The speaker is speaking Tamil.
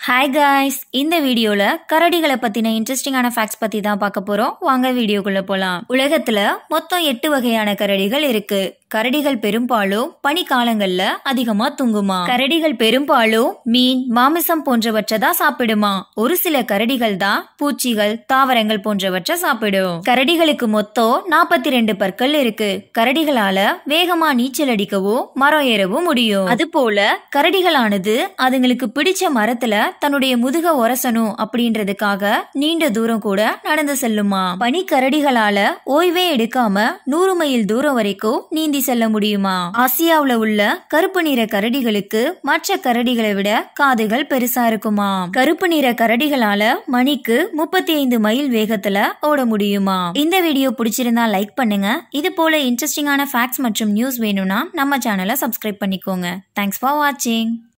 ஹாய் காய்ஸ் இந்த வீடியோல கரடிகளை பத்தின இன்ட்ரெஸ்டிங்கான ஃபேக்ட்ஸ் பத்தி தான் பார்க்க போறோம் வாங்க வீடியோக்குள்ள போலாம் உலகத்துல மொத்தம் எட்டு வகையான கரடிகள் இருக்கு கரடிகள் பெரும்பாலும் பனிக்காலங்கள்ல அதிகமா தூங்குமா கரடிகள் பெரும்பாலும் மீன் மாமிசம் போன்றவற்றை தான் சாப்பிடுமா ஒரு சில கரடிகள் தான் பூச்சிகள் தாவரங்கள் போன்றவற்றை சாப்பிடும் கரடிகளுக்கு மொத்தம் நாற்பத்தி ரெண்டு பற்கள் இருக்கு கரடிகளால வேகமா நீச்சல் அடிக்கவும் மரம் ஏறவும் முடியும் அது போல கரடிகளானது அதுங்களுக்கு பிடிச்ச மரத்துல தன்னுடைய முதுக உரசணும் அப்படின்றதுக்காக நீண்ட தூரம் கூட நடந்து செல்லுமா பனிக்கரடிகளால ஓய்வே எடுக்காம நூறு மைல் தூரம் வரைக்கும் நீந்தி செல்ல முடியுமா ஆசியாவுல உள்ள கருப்பு நிற கரடிகளுக்கு மற்ற கரடிகளை விட காதுகள் பெருசா இருக்குமா கருப்பு நிற கரடிகளால மணிக்கு முப்பத்தி ஐந்து மைல் வேகத்துல ஓட முடியுமா இந்த வீடியோ பிடிச்சிருந்தா லைக் பண்ணுங்க இது போல இன்ட்ரெஸ்டிங்கான ஃபேக்ட்ஸ் மற்றும் நியூஸ் வேணும்னா நம்ம சேனலை சப்ஸ்கிரைப் பண்ணிக்கோங்க தேங்க்ஸ் ஃபார் வாட்சிங்